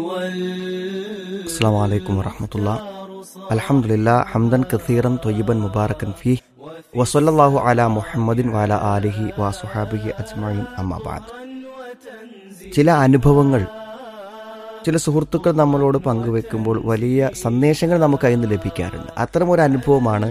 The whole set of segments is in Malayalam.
السلام عليكم ورحمة الله الحمد لله حمدا كثيرا طيبا مباركا فيه وصلى الله على محمد وعلى آله وصحابه أجمعين أما بعد ചില അനുഭവങ്ങൾ ചില സുഹൃത്തുക്കൾ നമ്മളോട് പങ്കുവെക്കുമ്പോൾ വലിയ സന്ദേശങ്ങൾ നമുക്ക് അതിൽ നിന്ന് ലഭിക്കാറുണ്ട് അത്തരം ഒരു അനുഭവമാണ്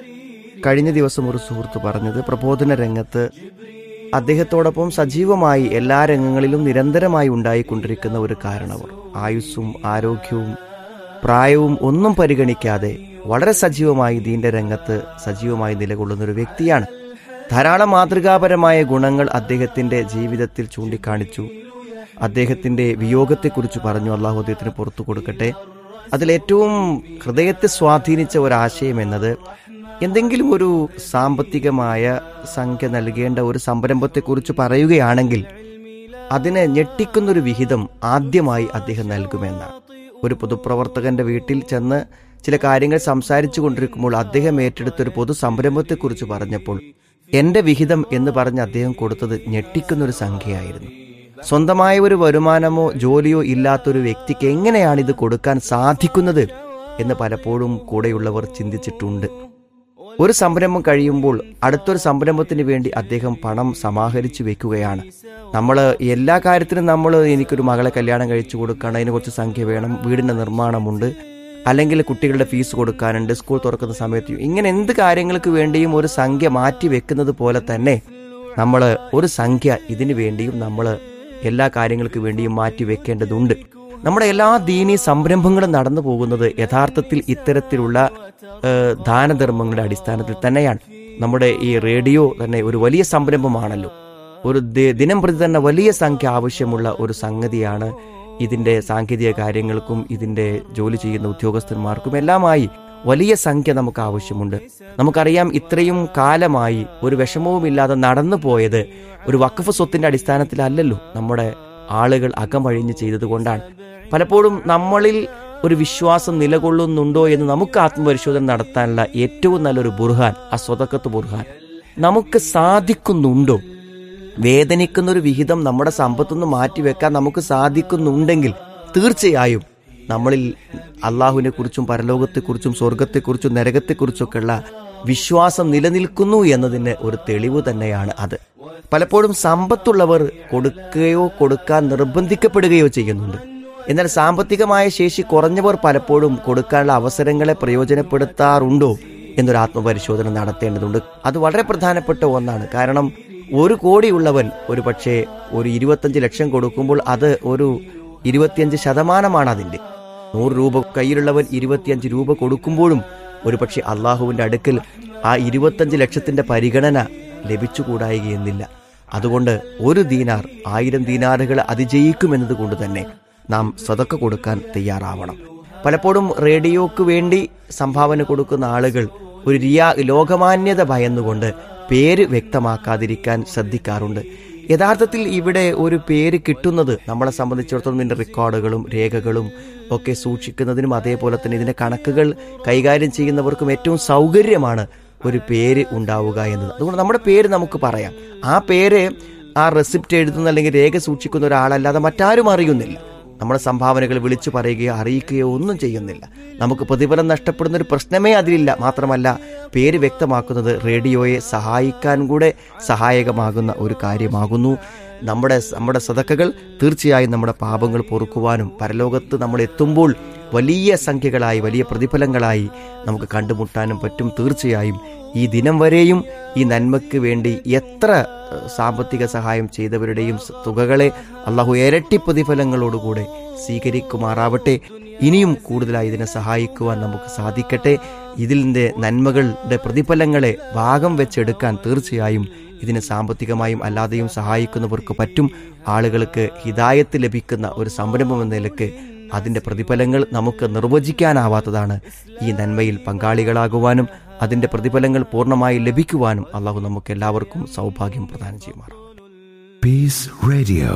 കഴിഞ്ഞ ദിവസം ഒരു സുഹൃത്ത് പറഞ്ഞത് പ്രബോധന രംഗത്ത് അദ്ദേഹത്തോടൊപ്പം സജീവമായി എല്ലാ രംഗങ്ങളിലും നിരന്തരമായി ഉണ്ടായിക്കൊണ്ടിരിക്കുന്ന ഒരു കാരണവർ ആയുസ്സും ആരോഗ്യവും പ്രായവും ഒന്നും പരിഗണിക്കാതെ വളരെ സജീവമായി ദീന്റെ രംഗത്ത് സജീവമായി നിലകൊള്ളുന്ന ഒരു വ്യക്തിയാണ് ധാരാളം മാതൃകാപരമായ ഗുണങ്ങൾ അദ്ദേഹത്തിന്റെ ജീവിതത്തിൽ ചൂണ്ടിക്കാണിച്ചു അദ്ദേഹത്തിന്റെ വിയോഗത്തെക്കുറിച്ച് പറഞ്ഞു അള്ളാഹു അദ്ദേഹത്തിന് പുറത്തു കൊടുക്കട്ടെ അതിലേറ്റവും ഹൃദയത്തെ സ്വാധീനിച്ച ഒരാശയം എന്നത് എന്തെങ്കിലും ഒരു സാമ്പത്തികമായ സംഖ്യ നൽകേണ്ട ഒരു സംരംഭത്തെക്കുറിച്ച് പറയുകയാണെങ്കിൽ അതിനെ ഞെട്ടിക്കുന്നൊരു വിഹിതം ആദ്യമായി അദ്ദേഹം നൽകുമെന്നാണ് ഒരു പൊതുപ്രവർത്തകന്റെ വീട്ടിൽ ചെന്ന് ചില കാര്യങ്ങൾ സംസാരിച്ചു കൊണ്ടിരിക്കുമ്പോൾ അദ്ദേഹം ഏറ്റെടുത്ത ഒരു പൊതു സംരംഭത്തെക്കുറിച്ച് പറഞ്ഞപ്പോൾ എന്റെ വിഹിതം എന്ന് പറഞ്ഞ് അദ്ദേഹം കൊടുത്തത് ഞെട്ടിക്കുന്നൊരു സംഖ്യയായിരുന്നു സ്വന്തമായ ഒരു വരുമാനമോ ജോലിയോ ഇല്ലാത്തൊരു വ്യക്തിക്ക് എങ്ങനെയാണ് ഇത് കൊടുക്കാൻ സാധിക്കുന്നത് എന്ന് പലപ്പോഴും കൂടെയുള്ളവർ ചിന്തിച്ചിട്ടുണ്ട് ഒരു സംരംഭം കഴിയുമ്പോൾ അടുത്തൊരു സംരംഭത്തിന് വേണ്ടി അദ്ദേഹം പണം സമാഹരിച്ചു വെക്കുകയാണ് നമ്മൾ എല്ലാ കാര്യത്തിനും നമ്മൾ എനിക്കൊരു മകളെ കല്യാണം കഴിച്ചു കൊടുക്കണം അതിന് കുറച്ച് സംഖ്യ വേണം വീടിന്റെ നിർമ്മാണമുണ്ട് അല്ലെങ്കിൽ കുട്ടികളുടെ ഫീസ് കൊടുക്കാനുണ്ട് സ്കൂൾ തുറക്കുന്ന സമയത്ത് ഇങ്ങനെ എന്ത് കാര്യങ്ങൾക്ക് വേണ്ടിയും ഒരു സംഖ്യ മാറ്റി വെക്കുന്നത് പോലെ തന്നെ നമ്മൾ ഒരു സംഖ്യ ഇതിനു വേണ്ടിയും നമ്മൾ എല്ലാ കാര്യങ്ങൾക്ക് വേണ്ടിയും മാറ്റി വെക്കേണ്ടതുണ്ട് നമ്മുടെ എല്ലാ ദീനീ സംരംഭങ്ങളും നടന്നു പോകുന്നത് യഥാർത്ഥത്തിൽ ഇത്തരത്തിലുള്ള ഏഹ്, ദാനധർമ്മങ്ങളുടെ അടിസ്ഥാനത്തിൽ തന്നെയാണ് നമ്മുടെ ഈ റേഡിയോ തന്നെ ഒരു വലിയ സംരംഭമാണല്ലോ ഒരു ദി- ദിനം പ്രതി തന്നെ വലിയ സംഖ്യ ആവശ്യമുള്ള ഒരു സംഗതിയാണ് ഇതിന്റെ സാങ്കേതിക കാര്യങ്ങൾക്കും ഇതിന്റെ ജോലി ചെയ്യുന്ന ഉദ്യോഗസ്ഥന്മാർക്കും എല്ലാമായി വലിയ സംഖ്യ നമുക്ക് ആവശ്യമുണ്ട് നമുക്കറിയാം ഇത്രയും കാലമായി ഒരു വിഷമവുമില്ലാതെ നടന്നു പോയത് ഒരു വഖഫ് സ്വത്തിന്റെ അടിസ്ഥാനത്തിലല്ലല്ലോ നമ്മുടെ ആളുകൾ അകമഴിഞ്ഞ് ചെയ്തതുകൊണ്ടാണ് പലപ്പോഴും നമ്മളിൽ ഒരു വിശ്വാസം നിലകൊള്ളുന്നുണ്ടോ എന്ന് നമുക്ക് ആത്മപരിശോധന നടത്താനുള്ള ഏറ്റവും നല്ലൊരു ബുർഹാൻ ആ സ്വതക്കത്ത് ബുർഹാൻ നമുക്ക് സാധിക്കുന്നുണ്ടോ വേദനിക്കുന്ന ഒരു വിഹിതം നമ്മുടെ സമ്പത്തുനിന്ന് മാറ്റിവെക്കാൻ നമുക്ക് സാധിക്കുന്നുണ്ടെങ്കിൽ തീർച്ചയായും നമ്മളിൽ അള്ളാഹുവിനെ കുറിച്ചും പരലോകത്തെക്കുറിച്ചും സ്വർഗത്തെക്കുറിച്ചും നരകത്തെക്കുറിച്ചൊക്കെയുള്ള വിശ്വാസം നിലനിൽക്കുന്നു എന്നതിന് ഒരു തെളിവ് തന്നെയാണ് അത് പലപ്പോഴും സമ്പത്തുള്ളവർ കൊടുക്കുകയോ കൊടുക്കാൻ നിർബന്ധിക്കപ്പെടുകയോ ചെയ്യുന്നുണ്ട് എന്നാൽ സാമ്പത്തികമായ ശേഷി കുറഞ്ഞവർ പലപ്പോഴും കൊടുക്കാനുള്ള അവസരങ്ങളെ പ്രയോജനപ്പെടുത്താറുണ്ടോ എന്നൊരു ആത്മപരിശോധന നടത്തേണ്ടതുണ്ട് അത് വളരെ പ്രധാനപ്പെട്ട ഒന്നാണ് കാരണം ഒരു കോടിയുള്ളവൻ ഒരു പക്ഷേ ഒരു ഇരുപത്തഞ്ച് ലക്ഷം കൊടുക്കുമ്പോൾ അത് ഒരു ഇരുപത്തിയഞ്ച് ശതമാനമാണ് അതിന്റെ നൂറ് രൂപ കയ്യിലുള്ളവൻ ഇരുപത്തിയഞ്ച് രൂപ കൊടുക്കുമ്പോഴും ഒരുപക്ഷെ അള്ളാഹുവിന്റെ അടുക്കൽ ആ ഇരുപത്തഞ്ച് ലക്ഷത്തിന്റെ പരിഗണന ലഭിച്ചുകൂടായികയെന്നില്ല അതുകൊണ്ട് ഒരു ദീനാർ ആയിരം ദീനാറുകൾ അതിജയിക്കുമെന്നത് കൊണ്ട് തന്നെ നാം സതക്ക കൊടുക്കാൻ തയ്യാറാവണം പലപ്പോഴും റേഡിയോക്ക് വേണ്ടി സംഭാവന കൊടുക്കുന്ന ആളുകൾ ഒരു റിയാ ലോകമാന്യത ഭയന്നുകൊണ്ട് പേര് വ്യക്തമാക്കാതിരിക്കാൻ ശ്രദ്ധിക്കാറുണ്ട് യഥാർത്ഥത്തിൽ ഇവിടെ ഒരു പേര് കിട്ടുന്നത് നമ്മളെ സംബന്ധിച്ചിടത്തോളം ഇതിന്റെ റെക്കോർഡുകളും രേഖകളും ഒക്കെ സൂക്ഷിക്കുന്നതിനും അതേപോലെ തന്നെ ഇതിന്റെ കണക്കുകൾ കൈകാര്യം ചെയ്യുന്നവർക്കും ഏറ്റവും സൗകര്യമാണ് ഒരു പേര് ഉണ്ടാവുക എന്നത് അതുകൊണ്ട് നമ്മുടെ പേര് നമുക്ക് പറയാം ആ പേര് ആ റെസിപ്റ്റ് എഴുതുന്ന അല്ലെങ്കിൽ രേഖ സൂക്ഷിക്കുന്ന ഒരാളല്ലാതെ മറ്റാരും അറിയുന്നില്ല നമ്മുടെ സംഭാവനകൾ വിളിച്ചു പറയുകയോ അറിയിക്കുകയോ ഒന്നും ചെയ്യുന്നില്ല നമുക്ക് പ്രതിഫലം നഷ്ടപ്പെടുന്ന ഒരു പ്രശ്നമേ അതിലില്ല മാത്രമല്ല പേര് വ്യക്തമാക്കുന്നത് റേഡിയോയെ സഹായിക്കാൻ കൂടെ സഹായകമാകുന്ന ഒരു കാര്യമാകുന്നു നമ്മുടെ നമ്മുടെ സതക്കകൾ തീർച്ചയായും നമ്മുടെ പാപങ്ങൾ പൊറുക്കുവാനും പരലോകത്ത് നമ്മൾ എത്തുമ്പോൾ വലിയ സംഖ്യകളായി വലിയ പ്രതിഫലങ്ങളായി നമുക്ക് കണ്ടുമുട്ടാനും പറ്റും തീർച്ചയായും ഈ ദിനം വരെയും ഈ നന്മയ്ക്ക് വേണ്ടി എത്ര ഏഹ്, സാമ്പത്തിക സഹായം ചെയ്തവരുടെയും സ- തുകകളെ അള്ളാഹു ഇരട്ടി പ്രതിഫലങ്ങളോടുകൂടെ സ്വീകരിക്കുമാറാവട്ടെ ഇനിയും കൂടുതലായി ഇതിനെ സഹായിക്കുവാൻ നമുക്ക് സാധിക്കട്ടെ ഇതിൻ്റെ നന്മകളുടെ പ്രതിഫലങ്ങളെ ഭാഗം വെച്ചെടുക്കാൻ തീർച്ചയായും ഇതിനെ സാമ്പത്തികമായും അല്ലാതെയും സഹായിക്കുന്നവർക്ക് പറ്റും ആളുകൾക്ക് ഹിതായത്ത് ലഭിക്കുന്ന ഒരു സംരംഭം എന്ന നിലക്ക് അതിന്റെ പ്രതിഫലങ്ങൾ നമുക്ക് നിർവചിക്കാനാവാത്തതാണ് ഈ നന്മയിൽ പങ്കാളികളാകുവാനും അതിന്റെ പ്രതിഫലങ്ങൾ പൂർണ്ണമായി ലഭിക്കുവാനും അള്ളാഹു നമുക്ക് എല്ലാവർക്കും സൗഭാഗ്യം പ്രദാനം ചെയ്യുമാറാം Peace Radio.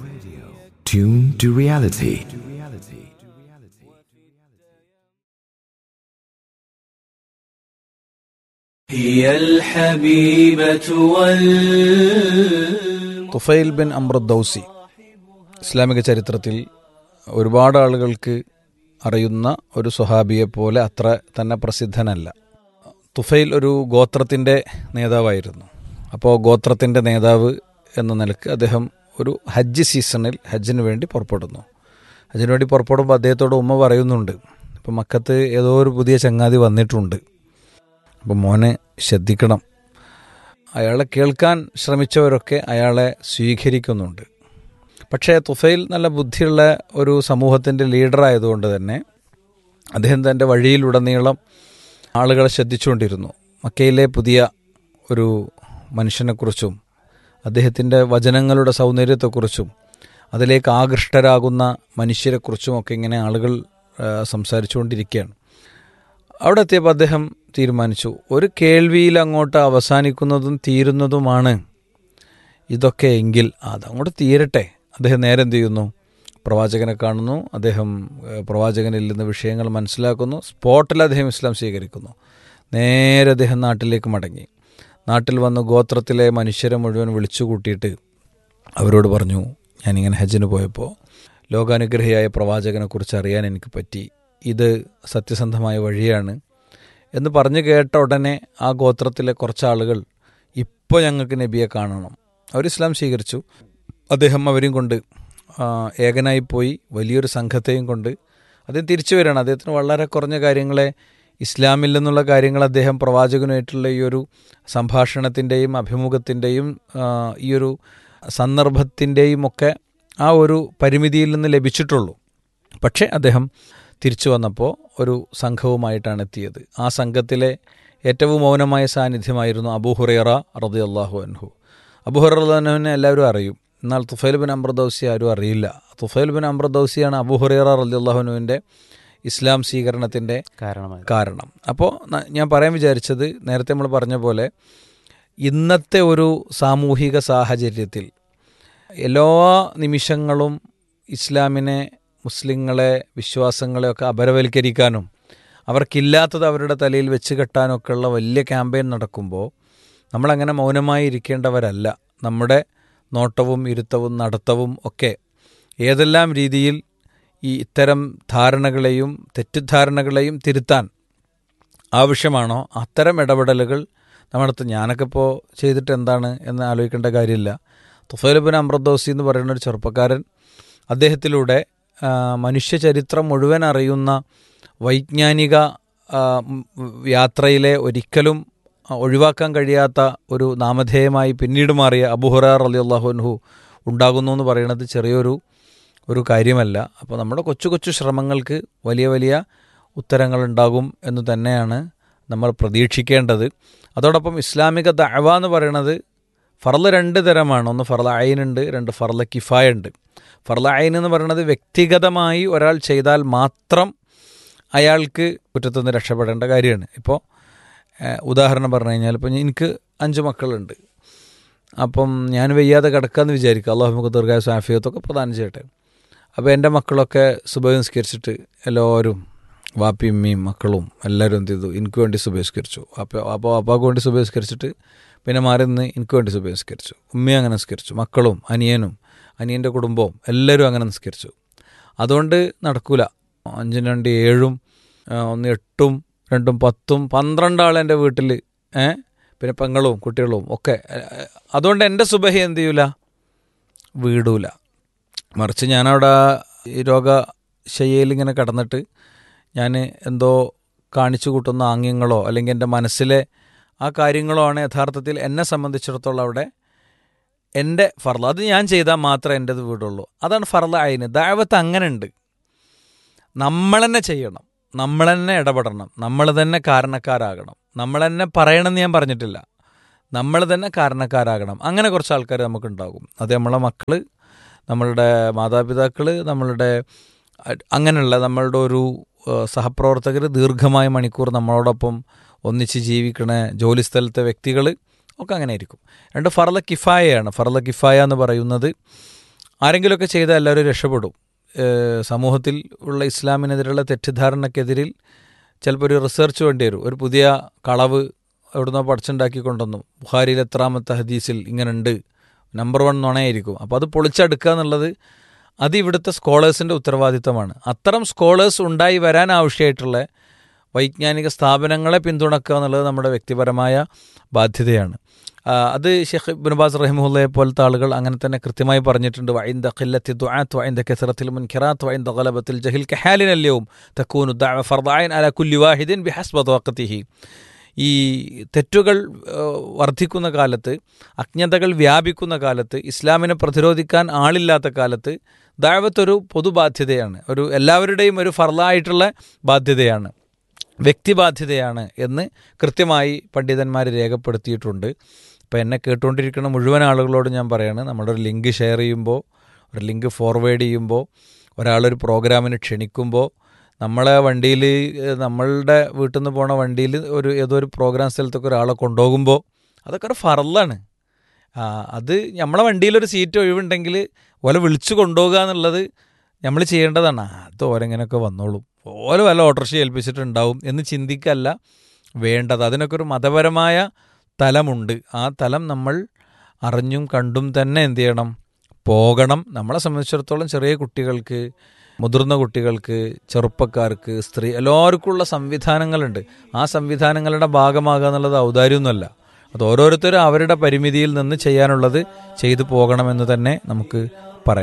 Tune to reality. هي الحبيبة وال Tufail bin Amr ad Dausi ഇസ്ലാമിക ചരിത്രത്തിൽ ഒരുപാട് ആളുകൾക്ക് അറിയുന്ന ഒരു സ്വഹാബിയെ പോലെ അത്ര തന്നെ പ്രസിദ്ധനല്ല തുഫൈൽ ഒരു ഗോത്രത്തിൻ്റെ നേതാവായിരുന്നു അപ്പോൾ ഗോത്രത്തിൻ്റെ നേതാവ് എന്ന നിലക്ക് അദ്ദേഹം ഒരു ഹജ്ജ് സീസണിൽ ഹജ്ജിന് വേണ്ടി പുറപ്പെടുന്നു ഹജ്ജിന് വേണ്ടി പുറപ്പെടുമ്പോൾ അദ്ദേഹത്തോട് ഉമ്മ പറയുന്നുണ്ട് ഇപ്പം മക്കത്ത് ഏതോ ഒരു പുതിയ ചങ്ങാതി വന്നിട്ടുണ്ട് അപ്പം മോനെ ശ്രദ്ധിക്കണം അയാളെ കേൾക്കാൻ ശ്രമിച്ചവരൊക്കെ അയാളെ സ്വീകരിക്കുന്നുണ്ട് പക്ഷേ തുഫൈൽ നല്ല ബുദ്ധിയുള്ള ഒരു സമൂഹത്തിൻ്റെ ലീഡറായതുകൊണ്ട് തന്നെ അദ്ദേഹം തൻ്റെ വഴിയിലുടനീളം ആളുകളെ ശ്രദ്ധിച്ചുകൊണ്ടിരുന്നു മക്കയിലെ പുതിയ ഒരു മനുഷ്യനെക്കുറിച്ചും അദ്ദേഹത്തിൻ്റെ വചനങ്ങളുടെ സൗന്ദര്യത്തെക്കുറിച്ചും അതിലേക്ക് ആകൃഷ്ടരാകുന്ന മനുഷ്യരെക്കുറിച്ചും ഒക്കെ ഇങ്ങനെ ആളുകൾ ആ, സംസാരിച്ചുകൊണ്ടിരിക്കുകയാണ് അവിടെ എത്തിയപ്പോൾ അദ്ദേഹം തീരുമാനിച്ചു ഒരു കേൾവിയിൽ അങ്ങോട്ട് അവസാനിക്കുന്നതും തീരുന്നതുമാണ് ഇതൊക്കെ എങ്കിൽ അതങ്ങോട്ട് തീരട്ടെ അദ്ദേഹം നേരെ എന്ത് ചെയ്യുന്നു പ്രവാചകനെ കാണുന്നു അദ്ദേഹം ഏഹ്, പ്രവാചകനിൽ നിന്ന് വിഷയങ്ങൾ മനസ്സിലാക്കുന്നു സ്പോട്ടിൽ അദ്ദേഹം ഇസ്ലാം സ്വീകരിക്കുന്നു നേരെ അദ്ദേഹം നാട്ടിലേക്ക് മടങ്ങി നാട്ടിൽ വന്ന് ഗോത്രത്തിലെ മനുഷ്യരെ മുഴുവൻ വിളിച്ചു കൂട്ടിയിട്ട് അവരോട് പറഞ്ഞു ഞാനിങ്ങനെ ഹജ്ജിന് പോയപ്പോൾ ലോകാനുഗ്രഹിയായ പ്രവാചകനെക്കുറിച്ച് അറിയാൻ എനിക്ക് പറ്റി ഇത് സത്യസന്ധമായ വഴിയാണ് എന്ന് പറഞ്ഞു കേട്ട ഉടനെ ആ ഗോത്രത്തിലെ കുറച്ച് ആളുകൾ ഇപ്പോൾ ഞങ്ങൾക്ക് നബിയെ കാണണം അവർ ഇസ്ലാം സ്വീകരിച്ചു അദ്ദേഹം അവരെയും കൊണ്ട് ആ, ഏകനായി പോയി വലിയൊരു സംഘത്തെയും കൊണ്ട് അദ്ദേഹം തിരിച്ചു വരികയാണ് അദ്ദേഹത്തിന് വളരെ കുറഞ്ഞ കാര്യങ്ങളെ ഇസ്ലാമിൽ നിന്നുള്ള കാര്യങ്ങൾ അദ്ദേഹം പ്രവാചകനുമായിട്ടുള്ള ഈ ഒരു സംഭാഷണത്തിൻ്റെയും അഭിമുഖത്തിൻ്റെയും ആ, ഈ ഒരു സന്ദർഭത്തിൻ്റെയും ഒക്കെ ആ ഒരു പരിമിതിയിൽ നിന്ന് ലഭിച്ചിട്ടുള്ളൂ പക്ഷേ അദ്ദേഹം തിരിച്ചു വന്നപ്പോൾ ഒരു സംഘവുമായിട്ടാണ് എത്തിയത് ആ സംഘത്തിലെ ഏറ്റവും മൗനമായ സാന്നിധ്യമായിരുന്നു അബൂഹുറേറ റതി അള്ളാഹു അൻഹു അബൂഹുറനെ എല്ലാവരും അറിയും എന്നാൽ തുഫൈൽ ബിൻ അമ്രദൌസി ആരും അറിയില്ല തുഫൈൽ ബിൻ അമ്രദൌസിയാണ് അബൂഹുറേറ റതി അള്ളാഹുനുവിൻ്റെ ഇസ്ലാം സ്വീകരണത്തിൻ്റെ കാരണമായി കാരണം അപ്പോൾ ന- ഞാൻ പറയാൻ വിചാരിച്ചത് നേരത്തെ നമ്മൾ പറഞ്ഞ പോലെ ഇന്നത്തെ ഒരു സാമൂഹിക സാഹചര്യത്തിൽ എല്ലാ നിമിഷങ്ങളും ഇസ്ലാമിനെ മുസ്ലിങ്ങളെ വിശ്വാസങ്ങളെയൊക്കെ അപരവൽക്കരിക്കാനും അവർക്കില്ലാത്തത് അവരുടെ തലയിൽ വെച്ച് കെട്ടാനൊക്കെ ഉള്ള വലിയ ക്യാമ്പയിൻ നടക്കുമ്പോൾ നമ്മളങ്ങനെ മൗനമായി ഇരിക്കേണ്ടവരല്ല നമ്മുടെ നോട്ടവും ഇരുത്തവും നടത്തവും ഒക്കെ ഏതെല്ലാം രീതിയിൽ ഈ ഇത്തരം ധാരണകളെയും തെറ്റിദ്ധാരണകളെയും തിരുത്താൻ ആവശ്യമാണോ അത്തരം ഇടപെടലുകൾ നമ്മുടെ അടുത്ത് ഞാനൊക്കെ ഇപ്പോൾ ചെയ്തിട്ട് എന്താണ് എന്ന് ആലോചിക്കേണ്ട കാര്യമില്ല തുഫൈലുബിൻ അമ്രദോസി എന്ന് പറയുന്ന ഒരു ചെറുപ്പക്കാരൻ അദ്ദേഹത്തിലൂടെ ആ, മനുഷ്യ ചരിത്രം മുഴുവൻ അറിയുന്ന വൈജ്ഞാനിക ആ, ഉം, യാത്രയിലെ ഒരിക്കലും ആ, ഒഴിവാക്കാൻ കഴിയാത്ത ഒരു നാമധേയമായി പിന്നീട് മാറിയ അബുഹുറാർ അലി അള്ളാഹുൻഹു ഉണ്ടാകുന്നു എന്ന് പറയുന്നത് ചെറിയൊരു ഒരു കാര്യമല്ല അപ്പോൾ നമ്മുടെ കൊച്ചു കൊച്ചു ശ്രമങ്ങൾക്ക് വലിയ വലിയ ഉത്തരങ്ങളുണ്ടാകും എന്ന് തന്നെയാണ് നമ്മൾ പ്രതീക്ഷിക്കേണ്ടത് അതോടൊപ്പം ഇസ്ലാമിക ദഅവ എന്ന് പറയുന്നത് ഫർള് രണ്ട് തരമാണ് ഒന്ന് ഫർള അയിനുണ്ട് രണ്ട് ഫർള കിഫായ ഉണ്ട് ഫർള അയിൻ എന്ന് പറയുന്നത് വ്യക്തിഗതമായി ഒരാൾ ചെയ്താൽ മാത്രം അയാൾക്ക് കുറ്റത്തുനിന്ന് രക്ഷപ്പെടേണ്ട കാര്യമാണ് ഇപ്പോൾ ഏഹ്, ഉദാഹരണം പറഞ്ഞു കഴിഞ്ഞാൽ ഇപ്പോൾ എനിക്ക് അഞ്ച് മക്കളുണ്ട് അപ്പം ഞാൻ വയ്യാതെ കിടക്കാമെന്ന് വിചാരിക്കുക അള്ളാഹു നമുക്ക് ദീർഘായ സാഫിയത്തൊക്കെ പ്രദാനം ചെയ്യട്ടെ അപ്പോൾ എൻ്റെ മക്കളൊക്കെ സുബഹിസ്കരിച്ചിട്ട് എല്ലാവരും വാപ്പിയും ഉമ്മയും മക്കളും എല്ലാവരും എന്ത് ചെയ്തു എനിക്ക് വേണ്ടി സുബഹിസ്കരിച്ചു അപ്പോൾ അപ്പോൾ അപ്പാക്ക് വേണ്ടി സുബഹിസ്കരിച്ചിട്ട് പിന്നെ മാറി നിന്ന് എനിക്ക് വേണ്ടി സുബഹിസ്കരിച്ചു ഉമ്മയും അങ്ങനെ നിസ്കരിച്ചു മക്കളും അനിയനും അനിയൻ്റെ കുടുംബവും എല്ലാവരും അങ്ങനെ നിസ്കരിച്ചു അതുകൊണ്ട് നടക്കൂല അഞ്ചും രണ്ട് ഏഴും ആ, ഒന്ന് എട്ടും രണ്ടും പത്തും പന്ത്രണ്ട് ആൾ എൻ്റെ വീട്ടിൽ ഏ പിന്നെ പെങ്ങളും കുട്ടികളും ഒക്കെ ഏ, അതുകൊണ്ട് എൻ്റെ സുബഹി എന്ത് ചെയ്യൂല വീടൂല മറിച്ച് ഞാനവിടെ ഈ രോഗശയ്യയിൽ ഇങ്ങനെ കിടന്നിട്ട് ഞാൻ എന്തോ കാണിച്ചു കൂട്ടുന്ന ആംഗ്യങ്ങളോ അല്ലെങ്കിൽ എൻ്റെ മനസ്സിലെ ആ കാര്യങ്ങളോ ആണ് യഥാർത്ഥത്തിൽ എന്നെ സംബന്ധിച്ചിടത്തോളം അവിടെ എൻ്റെ ഫർള അത് ഞാൻ ചെയ്താൽ മാത്രമേ എൻ്റെത് വീടുള്ളൂ അതാണ് ഫർള അയിന് ദാവത്ത് അങ്ങനെ ഉണ്ട് നമ്മൾ തന്നെ ചെയ്യണം നമ്മൾ തന്നെ ഇടപെടണം നമ്മൾ തന്നെ കാരണക്കാരാകണം നമ്മൾ തന്നെ പറയണമെന്ന് ഞാൻ പറഞ്ഞിട്ടില്ല നമ്മൾ തന്നെ കാരണക്കാരാകണം അങ്ങനെ കുറച്ച് ആൾക്കാർ നമുക്കുണ്ടാകും അത് നമ്മളെ മക്കൾ നമ്മളുടെ മാതാപിതാക്കൾ നമ്മളുടെ അ- അങ്ങനെയുള്ള നമ്മളുടെ ഒരു സഹപ്രവർത്തകർ ദീർഘമായ മണിക്കൂർ നമ്മളോടൊപ്പം ഒന്നിച്ച് ജീവിക്കണ ജോലി സ്ഥലത്തെ വ്യക്തികൾ ഒക്കെ അങ്ങനെ ആയിരിക്കും രണ്ട് ഫർല കിഫായയാണ് ഫർല കിഫായ എന്ന് പറയുന്നത് ആരെങ്കിലുമൊക്കെ ചെയ്താൽ എല്ലാവരും രക്ഷപ്പെടും ഏഹ് സമൂഹത്തിൽ ഉള്ള ഇസ്ലാമിനെതിരെയുള്ള തെറ്റിദ്ധാരണക്കെതിരിൽ ചിലപ്പോൾ ഒരു റിസർച്ച് വേണ്ടി വരും ഒരു പുതിയ കളവ് എവിടുന്നോ പഠിച്ചുണ്ടാക്കി കൊണ്ടുവന്നു ബുഹാരിയിൽ എത്രാമത്തെ ഹദീസിൽ ഇങ്ങനെ ഉണ്ട് നമ്പർ വൺ നുണയായിരിക്കും അപ്പോൾ അത് പൊളിച്ചെടുക്കുക എന്നുള്ളത് അത് ഇവിടുത്തെ സ്കോളേഴ്സിൻ്റെ ഉത്തരവാദിത്തമാണ് അത്തരം സ്കോളേഴ്സ് ഉണ്ടായി വരാൻ ആവശ്യമായിട്ടുള്ള വൈജ്ഞാനിക സ്ഥാപനങ്ങളെ പിന്തുണക്കുക എന്നുള്ളത് നമ്മുടെ വ്യക്തിപരമായ ബാധ്യതയാണ് ആ, അത് ഷെയ്ഖ് ബിനുബാസ് റഹിമുല്ലയെ പോലത്തെ ആളുകൾ അങ്ങനെ തന്നെ കൃത്യമായി പറഞ്ഞിട്ടുണ്ട് വൈന്ദ ഖില്ലത്തി ദുആത്ത് വൈന്ദ കസറത്തിൽ മുൻഖിറാത്ത് വൈന്ദ ഖലബത്തിൽ ജഹിൽ കഹാലിനല്യവും തക്കൂനു ദഅവ ഫർദായൻ അല കുല്ലി വാഹിദിൻ ബിഹസ്ബ തവഖത്തിഹി ഈ തെറ്റുകൾ ഏഹ്, വർദ്ധിക്കുന്ന കാലത്ത് അജ്ഞതകൾ വ്യാപിക്കുന്ന കാലത്ത് ഇസ്ലാമിനെ പ്രതിരോധിക്കാൻ ആളില്ലാത്ത കാലത്ത് ദാവത്തൊരു പൊതുബാധ്യതയാണ് ഒരു എല്ലാവരുടെയും ഒരു ഫർലായിട്ടുള്ള ബാധ്യതയാണ് വ്യക്തിബാധ്യതയാണ് എന്ന് കൃത്യമായി പണ്ഡിതന്മാർ രേഖപ്പെടുത്തിയിട്ടുണ്ട് ഇപ്പോൾ എന്നെ കേട്ടുകൊണ്ടിരിക്കുന്ന മുഴുവൻ ആളുകളോട് ഞാൻ പറയാണ് നമ്മുടെ ഒരു ലിങ്ക് ഷെയർ ചെയ്യുമ്പോൾ ഒരു ലിങ്ക് ഫോർവേഡ് ചെയ്യുമ്പോൾ ഒരാളൊരു പ്രോഗ്രാമിന് ക്ഷണിക്കുമ്പോൾ നമ്മളെ വണ്ടിയിൽ നമ്മളുടെ വീട്ടിൽ നിന്ന് പോണ വണ്ടിയിൽ ഒരു ഏതോ ഒരു പ്രോഗ്രാം സ്ഥലത്തൊക്കെ ഒരാളെ കൊണ്ടുപോകുമ്പോൾ അതൊക്കെ ഒരു ഫറലാണ് ആ, അത് നമ്മളെ വണ്ടിയിലൊരു സീറ്റ് ഒഴിവുണ്ടെങ്കിൽ ഓലെ വിളിച്ചു കൊണ്ടുപോകുക എന്നുള്ളത് നമ്മൾ ചെയ്യേണ്ടതാണ് ആ, അത് ഓരെങ്ങനെയൊക്കെ വന്നോളും ഓലെ വല്ല ഓട്ടോറിക്ഷ ഏൽപ്പിച്ചിട്ടുണ്ടാവും എന്ന് ചിന്തിക്കല്ല വേണ്ടത് അതിനൊക്കെ ഒരു മതപരമായ തലമുണ്ട് ആ തലം നമ്മൾ അറിഞ്ഞും കണ്ടും തന്നെ എന്ത് ചെയ്യണം പോകണം നമ്മളെ സംബന്ധിച്ചിടത്തോളം ചെറിയ കുട്ടികൾക്ക് മുതിർന്ന കുട്ടികൾക്ക് ചെറുപ്പക്കാർക്ക് സ്ത്രീ എല്ലാവർക്കുമുള്ള സംവിധാനങ്ങളുണ്ട് ആ സംവിധാനങ്ങളുടെ ഭാഗമാകുക എന്നുള്ളത് ഔദാര്യമൊന്നുമല്ല അത് ഓരോരുത്തരും അവരുടെ പരിമിതിയിൽ നിന്ന് ചെയ്യാനുള്ളത് ചെയ്തു പോകണമെന്ന് തന്നെ നമുക്ക്